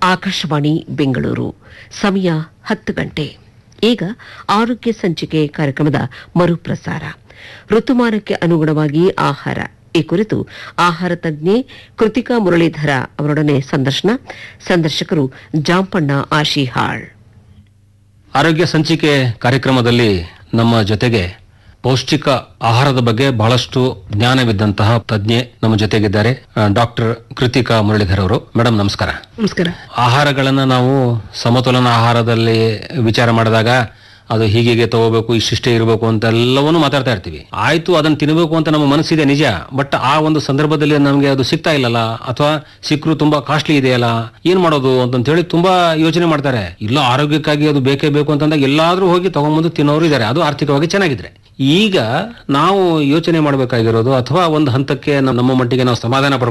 ಆಕಾಶವಾಣಿ ಬೆಂಗಳೂರು ಸಮಯ ಹತ್ತು ಗಂಟೆ ಈಗ ಆರೋಗ್ಯ ಸಂಚಿಕೆ ಕಾರ್ಯಕ್ರಮದ ಮರುಪ್ರಸಾರ ಋತುಮಾನಕ್ಕೆ ಅನುಗುಣವಾಗಿ ಆಹಾರ ಈ ಕುರಿತು ಆಹಾರ ತಜ್ಞೆ ಕೃತಿಕಾ ಮುರಳೀಧರ ಅವರೊಡನೆ ಸಂದರ್ಶನ ಸಂದರ್ಶಕರು ಜಾಂಪಣ್ಣ ಆಶಿಹಾಳ್ ಆರೋಗ್ಯ ಸಂಚಿಕೆ ಕಾರ್ಯಕ್ರಮದಲ್ಲಿ ನಮ್ಮ ಜೊತೆಗೆ ಪೌಷ್ಟಿಕ ಆಹಾರದ ಬಗ್ಗೆ ಬಹಳಷ್ಟು ಜ್ಞಾನವಿದ್ದಂತಹ ತಜ್ಞೆ ನಮ್ಮ ಜೊತೆಗಿದ್ದಾರೆ ಡಾಕ್ಟರ್ ಕೃತಿಕಾ ಮುರಳೀಧರ್ ಅವರು ಮೇಡಮ್ ನಮಸ್ಕಾರ ನಮಸ್ಕಾರ ಆಹಾರಗಳನ್ನ ನಾವು ಸಮತೋಲನ ಆಹಾರದಲ್ಲಿ ವಿಚಾರ ಮಾಡಿದಾಗ ಅದು ಹೀಗೆ ತಗೋಬೇಕು ಇಷ್ಟಿಷ್ಟೇ ಇರಬೇಕು ಅಂತ ಎಲ್ಲವನ್ನೂ ಮಾತಾಡ್ತಾ ಇರ್ತೀವಿ ಆಯ್ತು ಅದನ್ನ ತಿನ್ನಬೇಕು ಅಂತ ನಮ್ಮ ಮನಸ್ಸಿದೆ ನಿಜ ಬಟ್ ಆ ಒಂದು ಸಂದರ್ಭದಲ್ಲಿ ನಮಗೆ ಅದು ಸಿಗ್ತಾ ಇಲ್ಲಲ್ಲ ಅಥವಾ ಸಿಕ್ಕರು ತುಂಬಾ ಕಾಸ್ಟ್ಲಿ ಇದೆಯಲ್ಲ ಏನ್ ಮಾಡೋದು ಅಂತ ಹೇಳಿ ತುಂಬಾ ಯೋಚನೆ ಮಾಡ್ತಾರೆ ಇಲ್ಲ ಆರೋಗ್ಯಕ್ಕಾಗಿ ಅದು ಬೇಕೇ ಬೇಕು ಅಂತಂದಾಗ ಎಲ್ಲಾದ್ರೂ ಹೋಗಿ ತಗೊಂಬಂದು ತಿನ್ನೋರು ಇದ್ದಾರೆ ಅದು ಆರ್ಥಿಕವಾಗಿ ಚೆನ್ನಾಗಿದ್ರೆ ಈಗ ನಾವು ಯೋಚನೆ ಮಾಡಬೇಕಾಗಿರೋದು ಅಥವಾ ಒಂದು ಹಂತಕ್ಕೆ ನಮ್ಮ ನಮ್ಮ ಮಟ್ಟಿಗೆ ನಾವು ಸಮಾಧಾನ